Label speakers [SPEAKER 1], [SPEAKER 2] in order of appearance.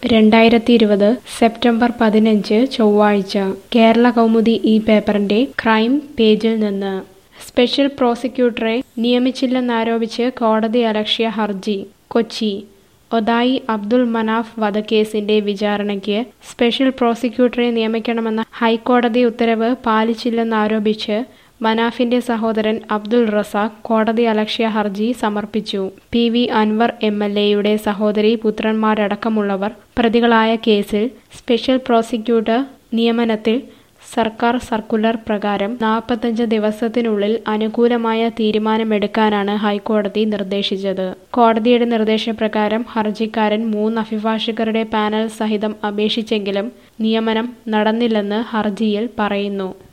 [SPEAKER 1] രണ്ടായിരത്തി ഇരുപത് സെപ്റ്റംബർ പതിനഞ്ച് ചൊവ്വാഴ്ച കേരള കൗമുദി ഈ പേപ്പറിന്റെ ക്രൈം പേജിൽ നിന്ന് സ്പെഷ്യൽ പ്രോസിക്യൂട്ടറെ നിയമിച്ചില്ലെന്നാരോപിച്ച് കോടതി അലക്ഷ്യ ഹർജി കൊച്ചി ഒതായി അബ്ദുൾ മനാഫ് വധക്കേസിന്റെ വിചാരണയ്ക്ക് സ്പെഷ്യൽ പ്രോസിക്യൂട്ടറെ നിയമിക്കണമെന്ന ഹൈക്കോടതി ഉത്തരവ് പാലിച്ചില്ലെന്നാരോപിച്ച് മനാഫിന്റെ സഹോദരൻ അബ്ദുൾ റസാഖ് കോടതി അലക്ഷ്യ ഹർജി സമർപ്പിച്ചു P V Anvar M L എയുടെ സഹോദരി പുത്രന്മാരടക്കമുള്ളവർ പ്രതികളായ കേസിൽ സ്പെഷ്യൽ പ്രോസിക്യൂട്ടർ നിയമനത്തിൽ സർക്കാർ സർക്കുലർ പ്രകാരം നാൽപ്പത്തഞ്ച് ദിവസത്തിനുള്ളിൽ അനുകൂലമായ തീരുമാനമെടുക്കാനാണ് ഹൈക്കോടതി നിർദ്ദേശിച്ചത് കോടതിയുടെ നിർദ്ദേശപ്രകാരം ഹർജിക്കാരൻ മൂന്ന് അഭിഭാഷകരുടെ പാനൽ സഹിതം അപേക്ഷിച്ചെങ്കിലും നിയമനം നടന്നില്ലെന്ന് ഹർജിയിൽ പറയുന്നു